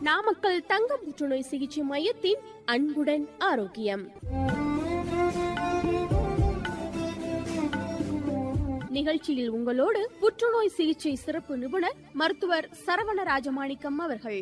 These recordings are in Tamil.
நாமக்கல் தங்க புற்றுநோய் சிகிச்சை மையத்தின் அன்புடன் ஆரோக்கியம் நிகழ்ச்சியில் உங்களோடு புற்றுநோய் சிகிச்சை சிறப்பு நிபுணர் மருத்துவர் சரவண ராஜமாணிக்கம் அவர்கள்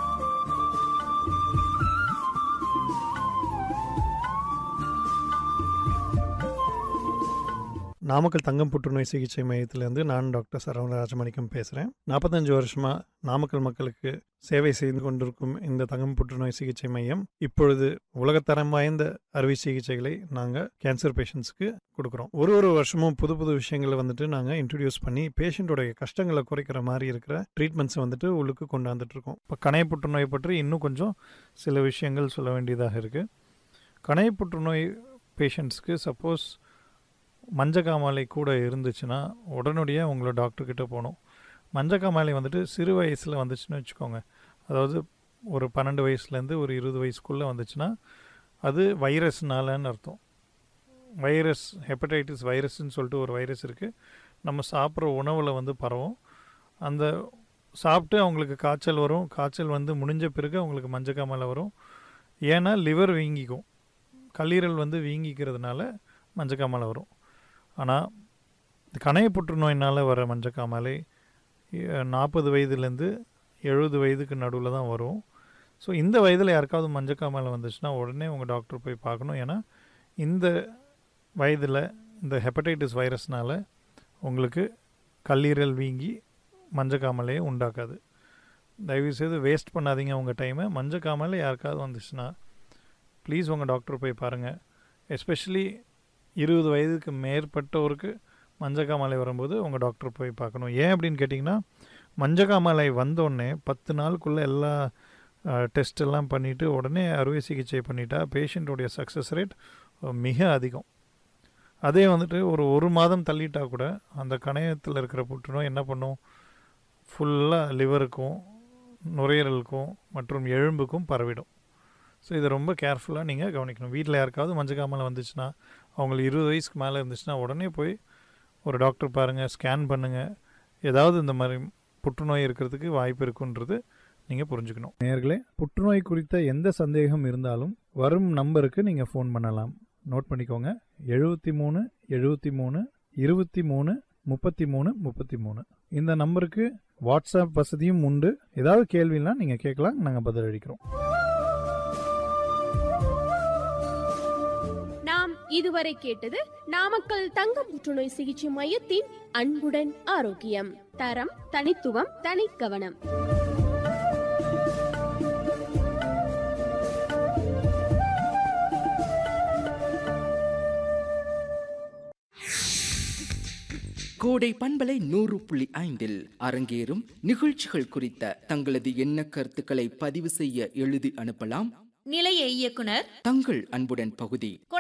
நாமக்கல் தங்கம் புற்றுநோய் சிகிச்சை மையத்திலேருந்து நான் டாக்டர் சரவண ராஜமாணிக்கம் பேசுகிறேன் நாற்பத்தஞ்சு வருஷமாக நாமக்கல் மக்களுக்கு சேவை செய்து கொண்டிருக்கும் இந்த தங்கம் புற்றுநோய் சிகிச்சை மையம் இப்பொழுது உலகத்தரம் வாய்ந்த அறுவை சிகிச்சைகளை நாங்கள் கேன்சர் பேஷண்ட்ஸ்க்கு கொடுக்குறோம் ஒரு ஒரு வருஷமும் புது புது விஷயங்களை வந்துட்டு நாங்கள் இன்ட்ரடியூஸ் பண்ணி பேஷண்ட்டோடைய கஷ்டங்களை குறைக்கிற மாதிரி இருக்கிற ட்ரீட்மெண்ட்ஸை வந்துட்டு உள்ளுக்கு கொண்டாந்துட்டு இருக்கோம் இப்போ கணைய புற்றுநோய் பற்றி இன்னும் கொஞ்சம் சில விஷயங்கள் சொல்ல வேண்டியதாக இருக்குது கணைய புற்றுநோய் பேஷண்ட்ஸ்க்கு சப்போஸ் மஞ்சக்காமாலை கூட இருந்துச்சுன்னா உடனடியாக உங்களை டாக்டர்கிட்ட போகணும் மஞ்சக்காமாலை வந்துட்டு சிறு வயசில் வந்துச்சுன்னு வச்சுக்கோங்க அதாவது ஒரு பன்னெண்டு வயசுலேருந்து ஒரு இருபது வயசுக்குள்ளே வந்துச்சுன்னா அது வைரஸ்னாலன்னு அர்த்தம் வைரஸ் ஹெப்படைட்டிஸ் வைரஸ்ன்னு சொல்லிட்டு ஒரு வைரஸ் இருக்குது நம்ம சாப்பிட்ற உணவில் வந்து பரவும் அந்த சாப்பிட்டு அவங்களுக்கு காய்ச்சல் வரும் காய்ச்சல் வந்து முடிஞ்ச பிறகு அவங்களுக்கு மஞ்சக்காமலை வரும் ஏன்னா லிவர் வீங்கிக்கும் கல்லீரல் வந்து வீங்கிக்கிறதுனால மஞ்சக்காமலை வரும் ஆனால் கணைய புற்றுநோயினால் வர மஞ்சக்காமலை நாற்பது வயதுலேருந்து எழுபது வயதுக்கு நடுவில் தான் வரும் ஸோ இந்த வயதில் யாருக்காவது மஞ்சக்காமலை வந்துச்சுன்னா உடனே உங்கள் டாக்டர் போய் பார்க்கணும் ஏன்னா இந்த வயதில் இந்த ஹெப்படைட்டிஸ் வைரஸ்னால் உங்களுக்கு கல்லீரல் வீங்கி மஞ்சக்காமலையை உண்டாக்காது தயவுசெய்து வேஸ்ட் பண்ணாதீங்க உங்கள் டைமை மஞ்சக்காமலை யாருக்காவது வந்துச்சுன்னா ப்ளீஸ் உங்கள் டாக்டர் போய் பாருங்கள் எஸ்பெஷலி இருபது வயதுக்கு மேற்பட்டவருக்கு மஞ்சக்காமலை வரும்போது உங்கள் டாக்டர் போய் பார்க்கணும் ஏன் அப்படின்னு கேட்டிங்கன்னா மஞ்சக்காமலை வந்தோடனே பத்து நாளுக்குள்ளே எல்லா டெஸ்ட் எல்லாம் பண்ணிவிட்டு உடனே அறுவை சிகிச்சை பண்ணிட்டா பேஷண்ட்டோடைய சக்ஸஸ் ரேட் மிக அதிகம் அதே வந்துட்டு ஒரு ஒரு மாதம் தள்ளிட்டா கூட அந்த கணையத்தில் இருக்கிற புற்றுநோய் என்ன பண்ணும் ஃபுல்லாக லிவருக்கும் நுரையீரலுக்கும் மற்றும் எலும்புக்கும் பரவிடும் ஸோ இதை ரொம்ப கேர்ஃபுல்லாக நீங்கள் கவனிக்கணும் வீட்டில் யாருக்காவது மஞ்சக்காமலை வந்துச்சுன்னா அவங்களுக்கு இருபது வயசுக்கு மேலே இருந்துச்சுன்னா உடனே போய் ஒரு டாக்டர் பாருங்கள் ஸ்கேன் பண்ணுங்கள் ஏதாவது இந்த மாதிரி புற்றுநோய் இருக்கிறதுக்கு வாய்ப்பு இருக்குன்றது நீங்கள் புரிஞ்சுக்கணும் நேர்களே புற்றுநோய் குறித்த எந்த சந்தேகம் இருந்தாலும் வரும் நம்பருக்கு நீங்கள் ஃபோன் பண்ணலாம் நோட் பண்ணிக்கோங்க எழுபத்தி மூணு எழுபத்தி மூணு இருபத்தி மூணு முப்பத்தி மூணு முப்பத்தி மூணு இந்த நம்பருக்கு வாட்ஸ்அப் வசதியும் உண்டு ஏதாவது கேள்வினா நீங்கள் கேட்கலாம் நாங்கள் பதிலளிக்கிறோம் நாம் இதுவரை கேட்டது நாமக்கல் தங்க புற்றுநோய் சிகிச்சை மையத்தின் அன்புடன் ஆரோக்கியம் தரம் தனித்துவம் தனி கவனம் கோடை பண்பலை நூறு புள்ளி ஐந்தில் அரங்கேறும் நிகழ்ச்சிகள் குறித்த தங்களது எண்ண கருத்துக்களை பதிவு செய்ய எழுதி அனுப்பலாம் நிலைய இயக்குனர் தங்கள் அன்புடன் பகுதி